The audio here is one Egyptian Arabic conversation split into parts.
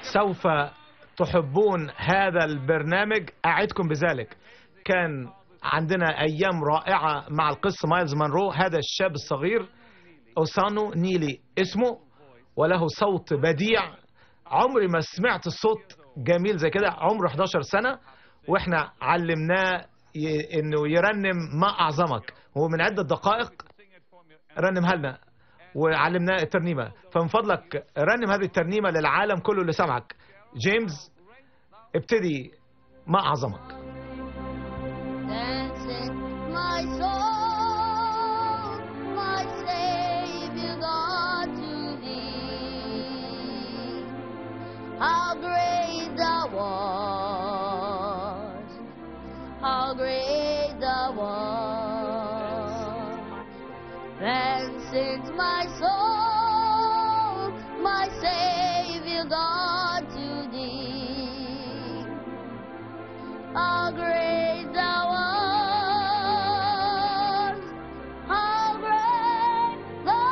سوف تحبون هذا البرنامج أعدكم بذلك كان عندنا أيام رائعة مع القس مايلز مانرو هذا الشاب الصغير أوسانو نيلي اسمه وله صوت بديع عمري ما سمعت صوت جميل زي كده عمره 11 سنة واحنا علمناه ي... انه يرنم ما اعظمك هو من عدة دقائق رنمها لنا وعلمناه الترنيمة فمن فضلك رنم هذه الترنيمة للعالم كله اللي سمعك جيمس ابتدي ما اعظمك Dancing my soul, my Savior God to thee. How great thou art, how great thou art. Then sings my soul, my Savior God to thee. How great thou art, how great thou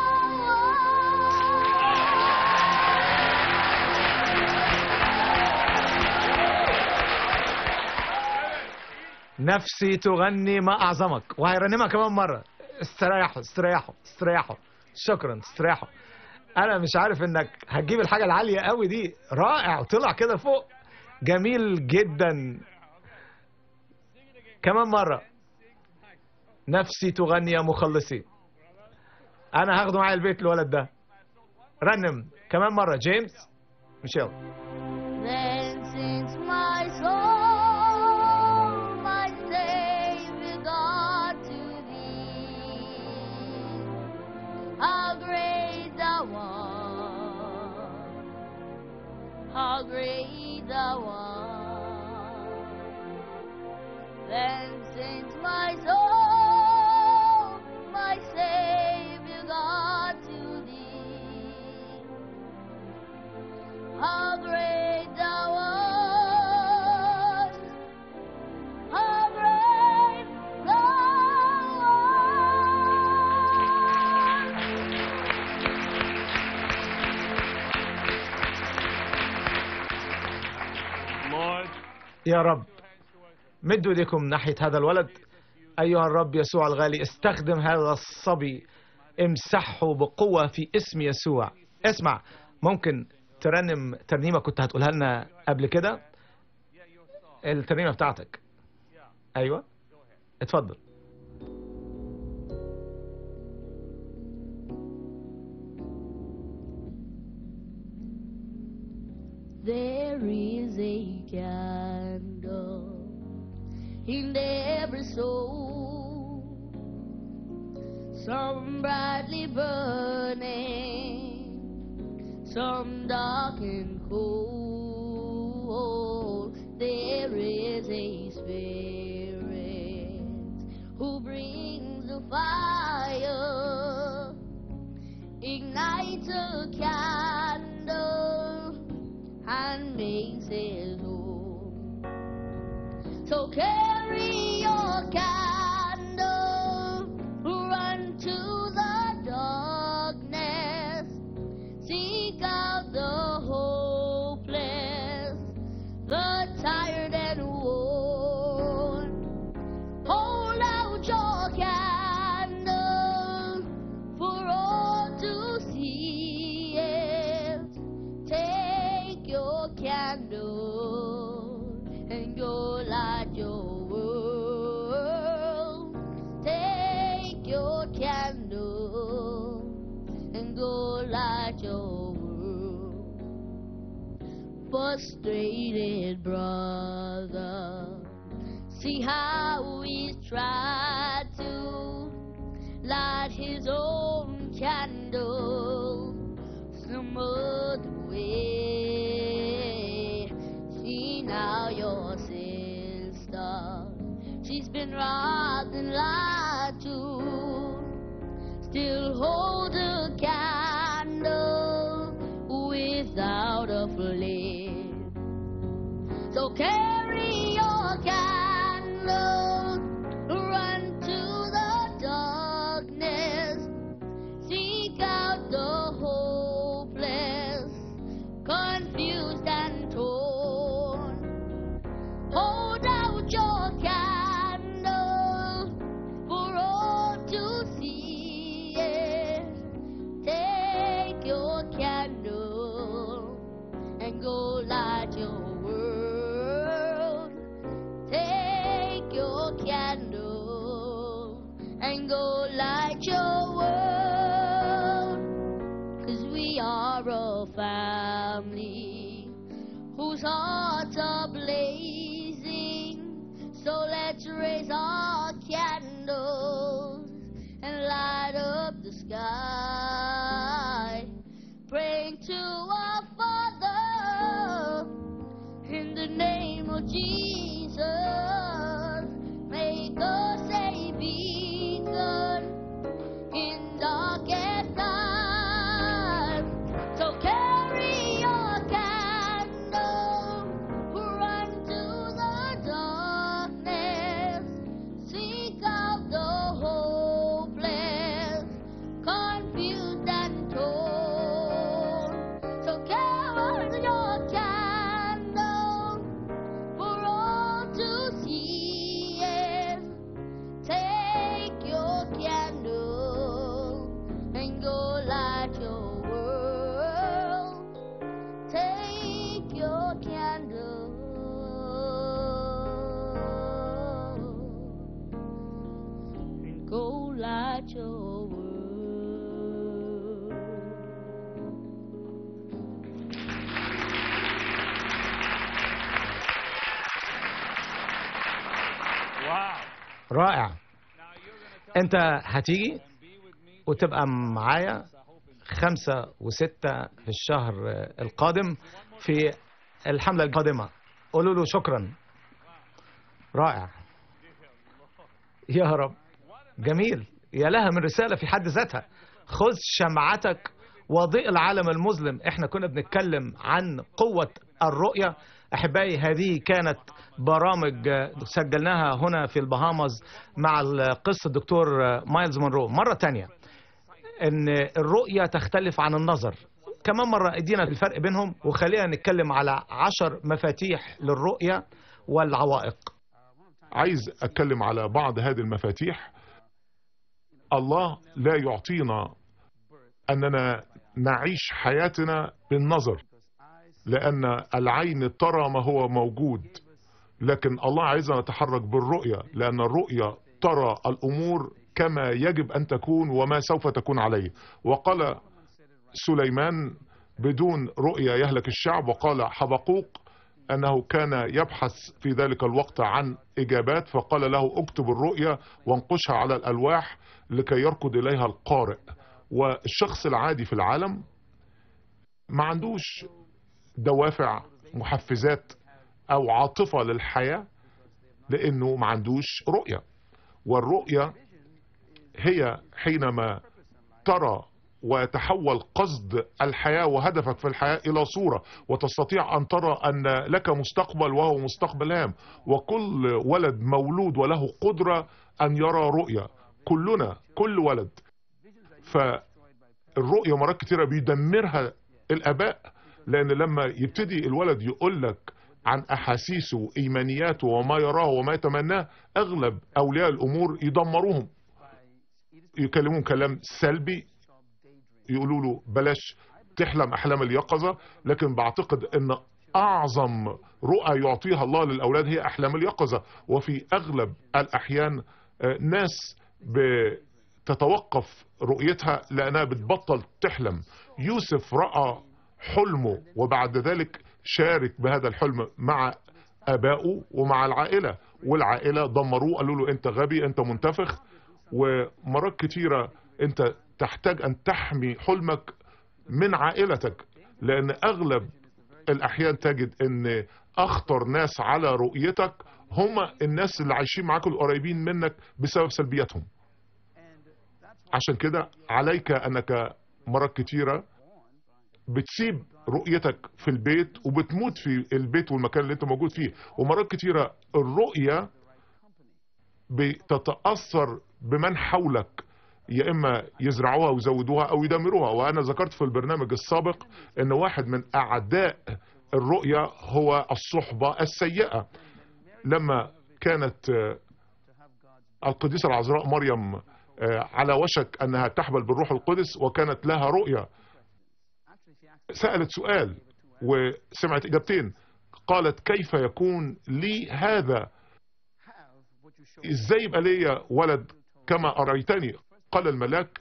نفسي تغني ما أعظمك وهيرنمها كمان مرة استريحوا استريحوا استريحوا شكرا استريحوا أنا مش عارف إنك هتجيب الحاجة العالية قوي دي رائع وطلع كده فوق جميل جدا كمان مرة نفسي تغني يا مخلصي أنا هاخده معايا البيت الولد ده رنم كمان مرة جيمس ميشيل Then sings my soul, my Savior God to thee. How great thou art, how great thou art. Then sings my soul, my Savior God to thee. How great thou art, how great thou art. Lord, يا رب مدوا ايديكم ناحية هذا الولد أيها الرب يسوع الغالي استخدم هذا الصبي امسحه بقوة في اسم يسوع اسمع ممكن ترنم ترنيمة كنت هتقولها لنا قبل كده الترنيمة بتاعتك أيوة اتفضل There is a candle in every soul, some brightly burning, some dark and cold. There is a spirit who brings the fire, ignites a candle and makes it home. So carry your candle, run to the darkness, seek out the hopeless, the tired and worn. Hold out your candle for all to see it. Take your candle and go light your world. Take your candle and go light your world. Frustrated brother, see how he's tried to light his own candle some other way. See now your sister, she's been robbed and lied to. Still hold a candle without a flame. So carry your candle, run to the darkness, seek out the hopeless, confused whose hearts are blazing. So let's raise our candles and light up the sky, praying to our Father in the name of Jesus. Make us a beacon in darkest times. So carry your candle, run to the darkness, seek out the hopeless, confused and torn. So carry your candle for all to see. Yes. Take your candle and go light your world. Take your candle and go light your world. Wow. رائع انت هتيجي وتبقى معايا خمسة وستة في الشهر القادم في الحملة القادمة قولوا له شكرا رائع يا رب جميل يا لها من رسالة في حد ذاتها خذ شمعتك وضيء العالم المظلم احنا كنا بنتكلم عن قوة الرؤية احبائي هذه كانت برامج سجلناها هنا في البهامز مع القس الدكتور مايلز مونرو مرة تانية ان الرؤية تختلف عن النظر كمان مرة ادينا الفرق بينهم وخلينا نتكلم على عشر مفاتيح للرؤية والعوائق عايز اتكلم على بعض هذه المفاتيح الله لا يعطينا اننا نعيش حياتنا بالنظر لان العين ترى ما هو موجود لكن الله عايزنا نتحرك بالرؤية لان الرؤية ترى الامور كما يجب ان تكون وما سوف تكون عليه وقال سليمان بدون رؤية يهلك الشعب وقال حبقوق أنه كان يبحث في ذلك الوقت عن إجابات فقال له اكتب الرؤية وانقشها على الألواح لكي يركض إليها القارئ والشخص العادي في العالم ما عندوش دوافع محفزات أو عاطفة للحياة لأنه ما عندوش رؤية والرؤية هي حينما ترى ويتحول قصد الحياة وهدفك في الحياة إلى صورة وتستطيع أن ترى أن لك مستقبل وهو مستقبل هام وكل ولد مولود وله قدرة أن يرى رؤية كلنا كل ولد فالرؤية مرات كتيرة بيدمرها الآباء لأن لما يبتدي الولد يقول لك عن أحاسيسه وإيمانياته وما يراه وما يتمناه أغلب أولياء الأمور يدمروهم يكلمون كلام سلبي يقولوا له بلاش تحلم احلام اليقظه لكن بعتقد ان اعظم رؤى يعطيها الله للاولاد هي احلام اليقظه وفي اغلب الاحيان آه، ناس بتتوقف رؤيتها لانها بتبطل تحلم يوسف راى حلمه وبعد ذلك شارك بهذا الحلم مع ابائه ومع العائله والعائله دمروه قالوا له انت غبي انت منتفخ ومرات كتيره انت تحتاج ان تحمي حلمك من عائلتك لان اغلب الاحيان تجد ان اخطر ناس على رؤيتك هم الناس اللي عايشين معاك القريبين منك بسبب سلبياتهم عشان كده عليك انك مرات كتيرة بتسيب رؤيتك في البيت وبتموت في البيت والمكان اللي انت موجود فيه ومرات كتيرة الرؤية بتتأثر بمن حولك يا اما يزرعوها ويزودوها او يدمروها وانا ذكرت في البرنامج السابق ان واحد من اعداء الرؤية هو الصحبة السيئة لما كانت آه، القديسة العذراء مريم آه، على وشك انها تحبل بالروح القدس وكانت لها رؤية سألت سؤال وسمعت اجابتين قالت كيف يكون لي هذا ازاي يبقى ليا ولد كما اريتني قال الملاك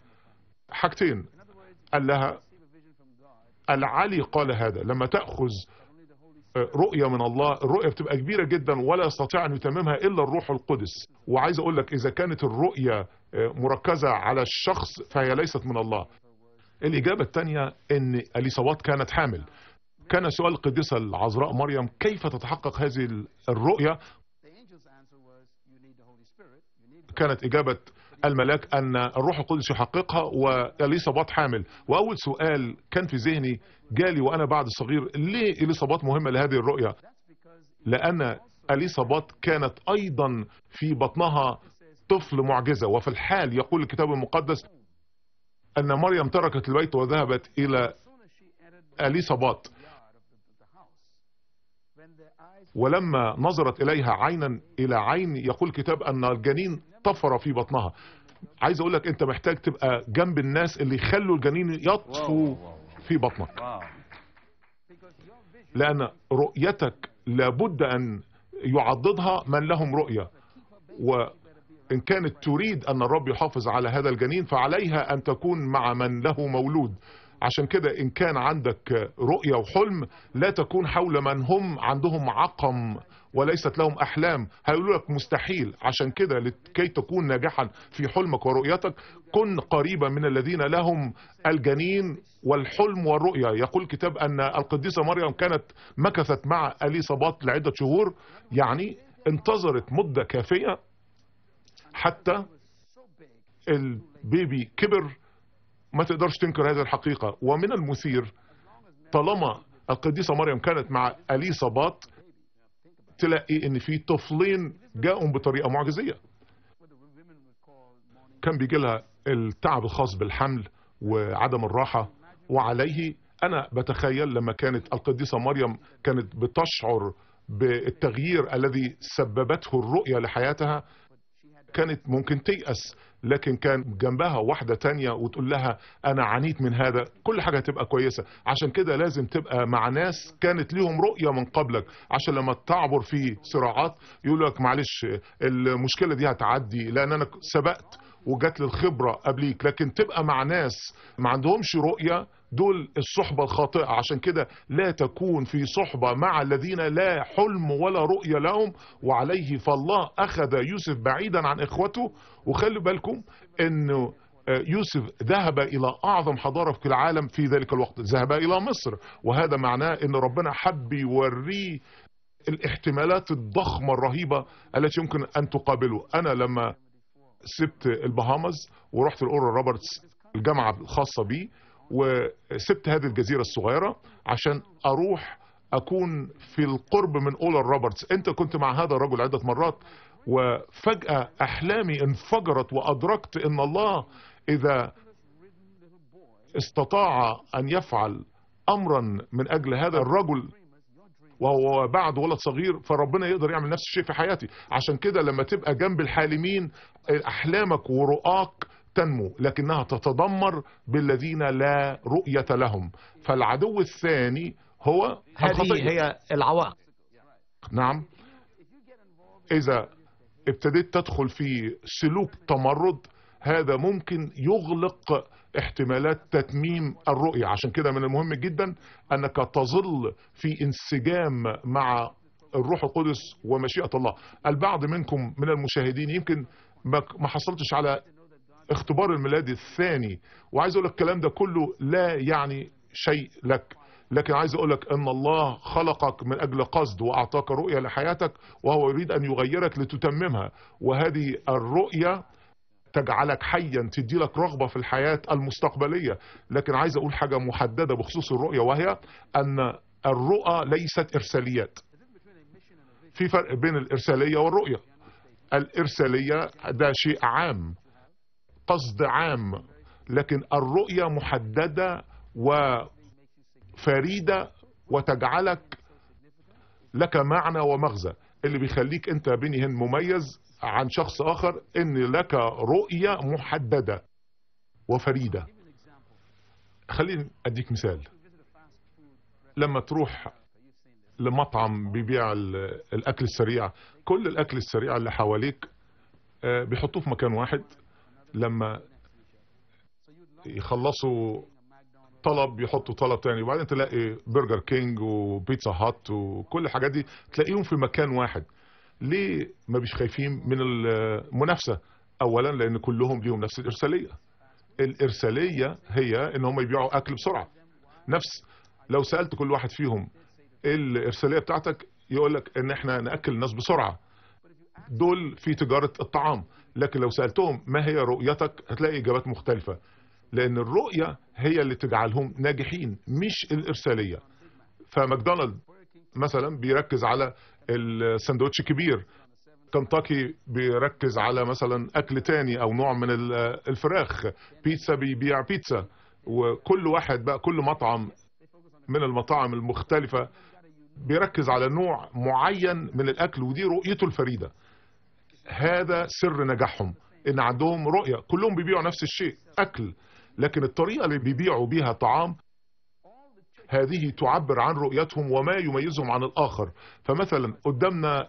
حاجتين قال لها العلي قال هذا لما تأخذ رؤية من الله الرؤية بتبقى كبيرة جدا ولا يستطيع أن يتممها إلا الروح القدس وعايز أقول لك إذا كانت الرؤية مركزة على الشخص فهي ليست من الله الإجابة الثانية أن أليصابات كانت حامل كان سؤال القديسة العذراء مريم كيف تتحقق هذه الرؤية كانت إجابة الملاك أن الروح القدس يحققها وإليصابات حامل وأول سؤال كان في ذهني جالي وأنا بعد صغير ليه إليصابات مهمة لهذه الرؤية لأن إليصابات كانت أيضا في بطنها طفل معجزة وفي الحال يقول الكتاب المقدس أن مريم تركت البيت وذهبت إلى أليصابات ولما نظرت إليها عينا إلى عين يقول الكتاب أن الجنين طفر في بطنها عايز أقول لك أنت محتاج تبقى جنب الناس اللي يخلوا الجنين يطفو في بطنك لأن رؤيتك لابد أن يعضدها من لهم رؤية وإن كانت تريد أن الرب يحافظ على هذا الجنين فعليها أن تكون مع من له مولود عشان كده إن كان عندك رؤية وحلم لا تكون حول من هم عندهم عقم وليست لهم أحلام هيقولوا لك مستحيل عشان كده لكي تكون ناجحا في حلمك ورؤيتك كن قريبا من الذين لهم الجنين والحلم والرؤية يقول الكتاب أن القديسة مريم كانت مكثت مع أليصابات لعدة شهور يعني انتظرت مدة كافية حتى البيبي كبر ما تقدرش تنكر هذه الحقيقة ومن المثير طالما القديسة مريم كانت مع أليصابات تلاقي ان في طفلين جاءوا بطريقة معجزية كان بيجي لها التعب الخاص بالحمل وعدم الراحة وعليه انا بتخيل لما كانت القديسة مريم كانت بتشعر بالتغيير الذي سببته الرؤية لحياتها كانت ممكن تيأس لكن كان جنبها واحدة تانية وتقول لها أنا عانيت من هذا كل حاجة هتبقى كويسة عشان كده لازم تبقى مع ناس كانت ليهم رؤية من قبلك عشان لما تعبر في صراعات يقول لك معلش المشكلة دي هتعدي لأن أنا سبقت وجات لي الخبرة قبليك لكن تبقى مع ناس ما عندهمش رؤية دول الصحبة الخاطئة عشان كده لا تكون في صحبة مع الذين لا حلم ولا رؤية لهم وعليه فالله أخذ يوسف بعيدا عن إخوته وخلي بالكم أنه يوسف ذهب إلى أعظم حضارة في العالم في ذلك الوقت ذهب إلى مصر وهذا معناه أن ربنا حب يوريه الاحتمالات الضخمة الرهيبة التي يمكن أن تقابله أنا لما سبت البهامز ورحت الأورا روبرتس الجامعة الخاصة بي وسبت هذه الجزيرة الصغيرة عشان أروح أكون في القرب من أولا روبرتس أنت كنت مع هذا الرجل عدة مرات وفجأة أحلامي انفجرت وأدركت أن الله إذا استطاع أن يفعل أمرا من أجل هذا الرجل وهو بعد ولد صغير فربنا يقدر يعمل نفس الشيء في حياتي عشان كده لما تبقى جنب الحالمين أحلامك ورؤاك تنمو لكنها تتدمر بالذين لا رؤية لهم فالعدو الثاني هو هذه الخطية. هي العوائق نعم إذا ابتديت تدخل في سلوك تمرد هذا ممكن يغلق احتمالات تتميم الرؤية عشان كده من المهم جدا أنك تظل في انسجام مع الروح القدس ومشيئة الله البعض منكم من المشاهدين يمكن ما ما حصلتش على اختبار الميلاد الثاني وعايز اقول لك الكلام ده كله لا يعني شيء لك لكن عايز اقول لك ان الله خلقك من اجل قصد واعطاك رؤية لحياتك وهو يريد ان يغيرك لتتممها وهذه الرؤية تجعلك حيا تدي لك رغبة في الحياة المستقبلية لكن عايز اقول حاجة محددة بخصوص الرؤية وهي ان الرؤى ليست ارساليات في فرق بين الارسالية والرؤية الارسالية ده شيء عام قصد عام لكن الرؤية محددة وفريدة وتجعلك لك معنى ومغزى اللي بيخليك انت بني هند مميز عن شخص اخر ان لك رؤية محددة وفريدة خليني اديك مثال لما تروح لمطعم بيبيع ال- الاكل السريع كل الاكل السريع اللي حواليك آه، بيحطوه في مكان واحد لما يخلصوا طلب يحطوا طلب تاني وبعدين تلاقي برجر كينج وبيتزا هات وكل الحاجات دي تلاقيهم في مكان واحد ليه ما بيش خايفين من المنافسة اولا لان كلهم ليهم نفس الارسالية الارسالية هي ان هم يبيعوا اكل بسرعة نفس لو سألت كل واحد فيهم ايه الارسالية بتاعتك يقول لك ان احنا ناكل الناس بسرعة دول في تجارة الطعام لكن لو سألتهم ما هي رؤيتك هتلاقي اجابات مختلفة لان الرؤية هي اللي تجعلهم ناجحين مش الارسالية فماكدونالد مثلا بيركز على الساندوتش كبير كنتاكي بيركز على مثلا اكل تاني او نوع من ال- الفراخ بيتزا بيبيع بيتزا وكل واحد بقى كل مطعم من المطاعم المختلفة بيركز على نوع معين من الاكل ودي رؤيته الفريدة هذا سر نجاحهم ان عندهم رؤية كلهم بيبيعوا نفس الشيء اكل لكن الطريقة اللي بيبيعوا بيها طعام هذه تعبر عن رؤيتهم وما يميزهم عن الآخر فمثلا قدامنا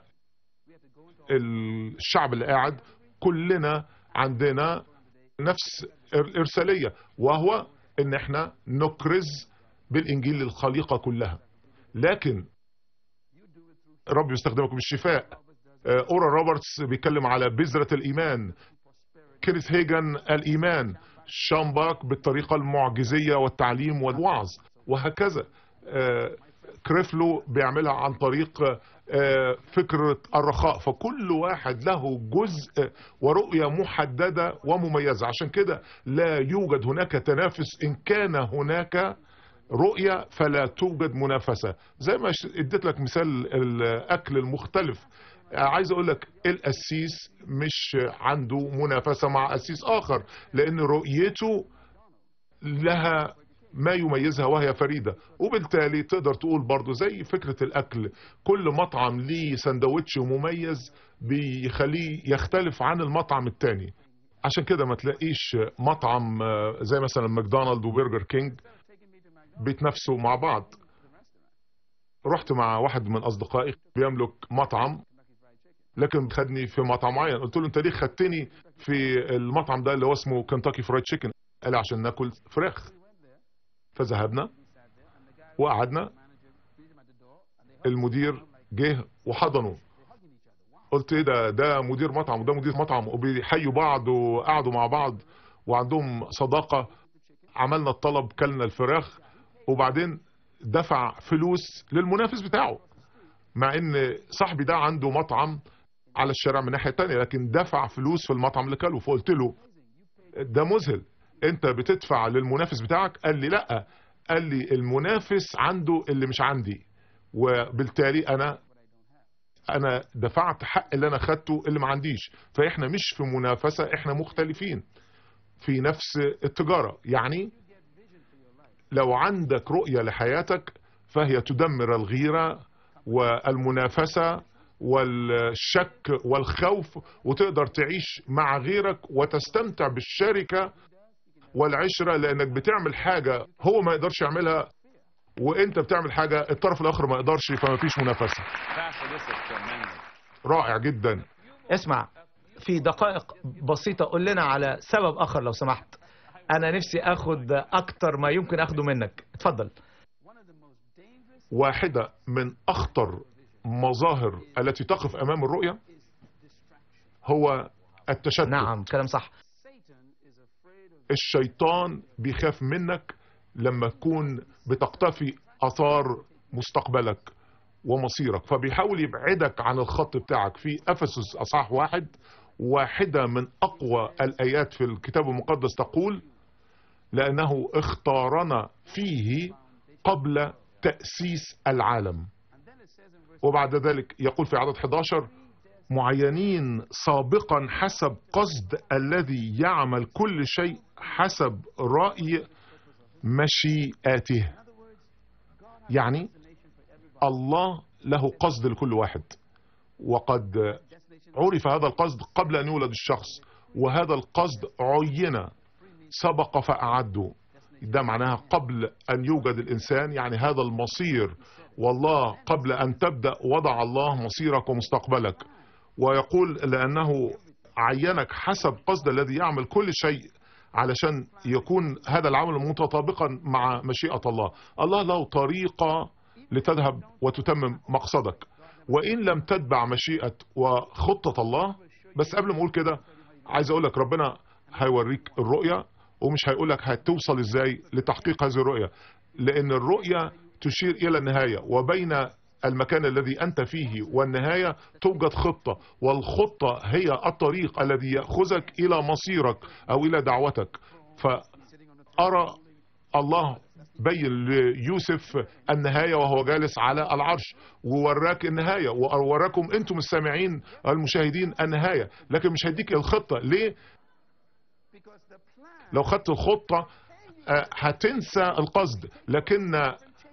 الشعب اللي قاعد كلنا عندنا نفس الإرسالية وهو ان احنا نكرز بالإنجيل للخليقة كلها لكن رب يستخدمكم بالشفاء آه، أورا روبرتس بيتكلم على بذرة الإيمان كينيث هيجن الإيمان شامباك بالطريقة المعجزية والتعليم والوعظ وهكذا آه، كريفلو بيعملها عن طريق آه، فكرة الرخاء فكل واحد له جزء ورؤية محددة ومميزة عشان كده لا يوجد هناك تنافس إن كان هناك رؤية فلا توجد منافسة زي ما ش- اديت لك مثال الأكل المختلف عايز اقول لك القسيس مش عنده منافسة مع قسيس اخر لان رؤيته لها ما يميزها وهي فريدة وبالتالي تقدر تقول برضو زي فكرة الاكل كل مطعم ليه سندوتش مميز بيخليه يختلف عن المطعم التاني عشان كده ما تلاقيش مطعم آه، زي مثلا ماكدونالد وبرجر كينج بيتنافسوا مع بعض رحت مع واحد من اصدقائي بيملك مطعم لكن خدني في مطعم معين قلت له انت ليه خدتني في المطعم ده اللي هو اسمه كنتاكي فرايد تشيكن قال لي عشان ناكل فراخ فذهبنا وقعدنا المدير جه وحضنه قلت ايه ده ده مدير مطعم وده مدير مطعم وبيحيوا بعض وقعدوا مع بعض وعندهم صداقة عملنا الطلب كلنا الفراخ وبعدين دفع فلوس للمنافس بتاعه مع ان صاحبي ده عنده مطعم على الشارع من الناحيه التانية لكن دفع فلوس في المطعم اللي كله فقلت له ده مذهل انت بتدفع للمنافس بتاعك قال لي لا قال لي المنافس عنده اللي مش عندي وبالتالي انا انا دفعت حق اللي انا خدته اللي ما عنديش فاحنا مش في منافسه احنا مختلفين في نفس التجاره يعني لو عندك رؤيه لحياتك فهي تدمر الغيره والمنافسة والشك والخوف وتقدر تعيش مع غيرك وتستمتع بالشركة والعشرة لانك بتعمل حاجة هو ما يقدرش يعملها وانت بتعمل حاجة الطرف الاخر ما يقدرش فما فيش منافسة Pastor, this is tremendous. رائع جدا اسمع في دقائق بسيطة قول لنا على سبب آخر لو سمحت أنا نفسي أخد أكتر ما يمكن أخده منك اتفضل واحدة من اخطر مظاهر التي تقف امام الرؤية هو التشتت نعم كلام صح الشيطان بيخاف منك لما تكون بتقتفي اثار مستقبلك ومصيرك فبيحاول يبعدك عن الخط بتاعك في افسس اصحاح واحد واحدة من اقوى الايات في الكتاب المقدس تقول لانه اختارنا فيه قبل تأسيس العالم وبعد ذلك يقول في عدد 11 معينين سابقا حسب قصد الذي يعمل كل شيء حسب رأي مشيئته يعني الله له قصد لكل واحد وقد عرف هذا القصد قبل أن يولد الشخص وهذا القصد عين سبق فأعده ده معناها قبل أن يوجد الإنسان يعني هذا المصير والله قبل أن تبدأ وضع الله مصيرك ومستقبلك ويقول لأنه عينك حسب قصد الذي يعمل كل شيء علشان يكون هذا العمل متطابقا مع مشيئة الله الله له طريقة لتذهب وتتمم مقصدك وإن لم تتبع مشيئة وخطة الله بس قبل ما أقول كده عايز أقول لك ربنا هيوريك الرؤية ومش هيقول لك هتوصل إزاي لتحقيق هذه الرؤية لأن الرؤية تشير إلى النهاية وبين المكان الذي أنت فيه والنهاية توجد خطة والخطة هي الطريق الذي يأخذك إلى مصيرك أو إلى دعوتك فأرى الله بين ليوسف النهاية وهو جالس على العرش ووراك النهاية ووراكم انتم السامعين المشاهدين النهاية لكن مش هيديك الخطة ليه لو خدت الخطة آه، هتنسى القصد لكن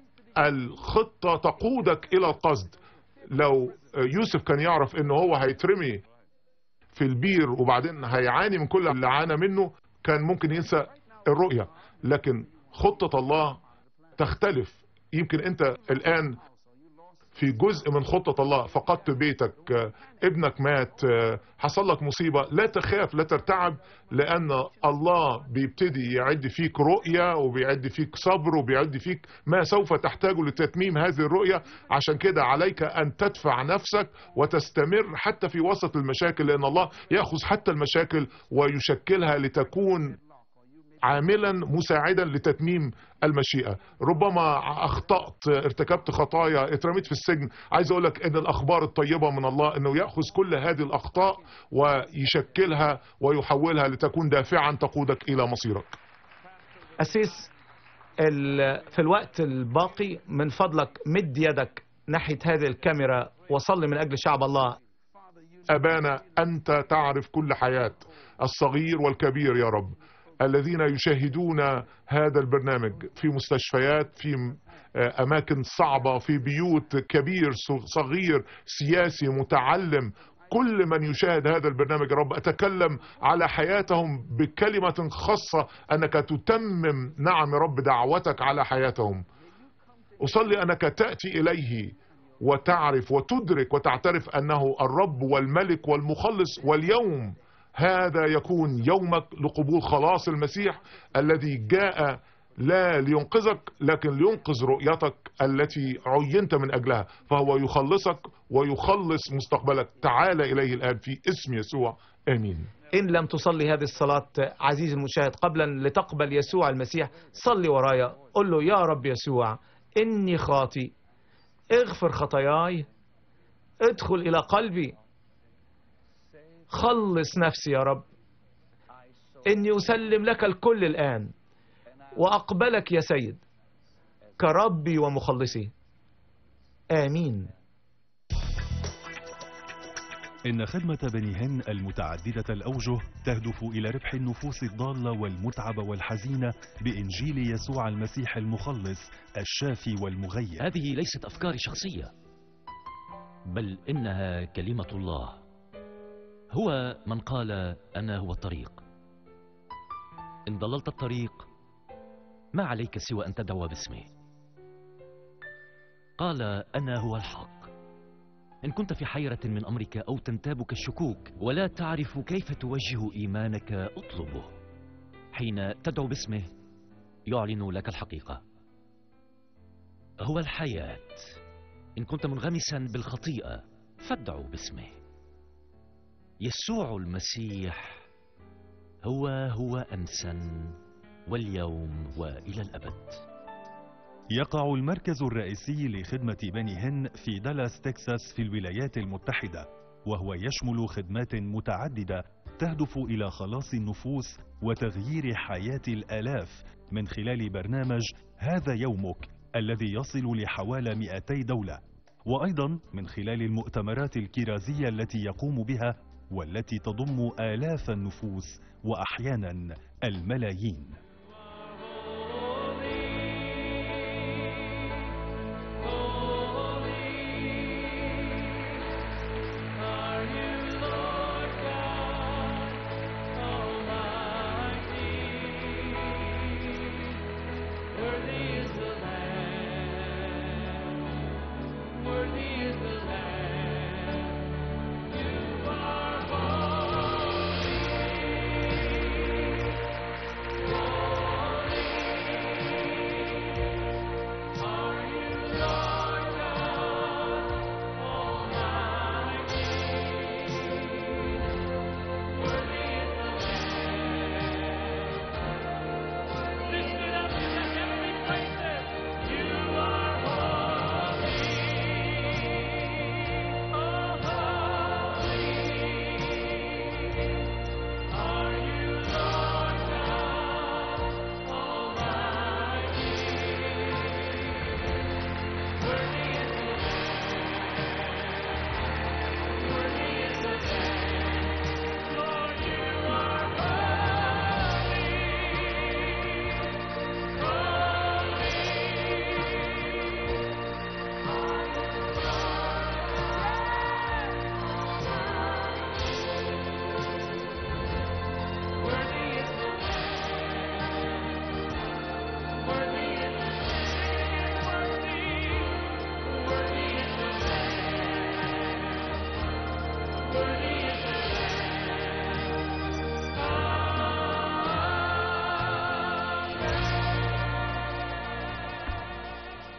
الخطة تقودك إلى القصد لو يوسف كان يعرف إن هو هيترمي في البير وبعدين هيعاني من كل اللي عانى منه كان ممكن ينسى الرؤية لكن خطة الله تختلف يمكن أنت الآن في جزء من خطة الله فقدت بيتك آه، ابنك مات آه، حصل لك مصيبة لا تخاف لا ترتعب لأن الله بيبتدي يعد فيك رؤية وبيعد فيك صبر وبيعد فيك ما سوف تحتاجه لتتميم هذه الرؤية عشان كده عليك أن تدفع نفسك وتستمر حتى في وسط المشاكل لأن الله يأخذ حتى المشاكل ويشكلها لتكون عاملا مساعدا لتتميم المشيئة ربما أخطأت ارتكبت خطايا اترميت في السجن عايز أقول لك أن الأخبار الطيبة من الله أنه يأخذ كل هذه الأخطاء ويشكلها ويحولها لتكون دافعا تقودك إلى مصيرك أسيس ال- في الوقت الباقي من فضلك مد يدك ناحية هذه الكاميرا وصلي من أجل شعب الله أبانا أنت تعرف كل حياة الصغير والكبير يا رب الذين يشاهدون هذا البرنامج في مستشفيات في آه، أماكن صعبة في بيوت كبير صغير سياسي متعلم كل من يشاهد هذا البرنامج يا رب أتكلم على حياتهم بكلمة خاصة أنك تتمم نعم يا رب دعوتك على حياتهم أصلي أنك تأتي إليه وتعرف وتدرك وتعترف أنه الرب والملك والمخلص واليوم هذا يكون يومك لقبول خلاص المسيح الذي جاء لا لينقذك لكن لينقذ رؤيتك التي عينت من أجلها فهو يخلصك ويخلص مستقبلك تعال إليه الآن في اسم يسوع آمين إن لم تصلي هذه الصلاة عزيزي المشاهد قبلا لتقبل يسوع المسيح صلي ورايا قل له يا رب يسوع إني خاطي اغفر خطاياي ادخل إلى قلبي خلص نفسي يا رب إني أسلم لك الكل الآن وأقبلك يا سيد كربي ومخلصي آمين إن خدمة بني هن المتعددة الأوجه تهدف إلى ربح النفوس الضالة والمتعبة والحزينة بإنجيل يسوع المسيح المخلص الشافي والمغير هذه ليست أفكاري شخصية بل إنها كلمة الله هو من قال أنا هو الطريق إن ضللت الطريق ما عليك سوى أن تدعو باسمه قال أنا هو الحق إن كنت في حيرة من أمرك أو تنتابك الشكوك ولا تعرف كيف توجه إيمانك اطلبه حين تدعو باسمه يعلن لك الحقيقة هو الحياة إن كنت منغمسا بالخطيئة فادعو باسمه يسوع المسيح هو هو أمسا واليوم وإلى الأبد يقع المركز الرئيسي لخدمة بني هن في دالاس تكساس في الولايات المتحدة وهو يشمل خدمات متعددة تهدف إلى خلاص النفوس وتغيير حياة الآلاف من خلال برنامج هذا يومك الذي يصل لحوالي 200 دولة وأيضا من خلال المؤتمرات الكرازية التي يقوم بها والتي تضم آلاف النفوس وأحيانا الملايين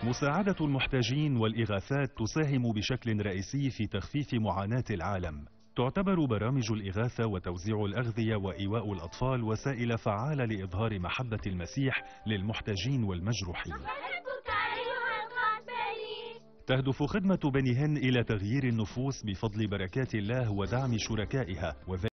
مساعدة المحتاجين والإغاثات تساهم بشكل رئيسي في تخفيف معاناة العالم. تعتبر برامج الإغاثة وتوزيع الأغذية وإيواء الأطفال وسائل فعالة لإظهار محبة المسيح للمحتاجين والمجروحين. أحبك أيها القاسي تهدف خدمة بني هن إلى تغيير النفوس بفضل بركات الله ودعم شركائها وذلك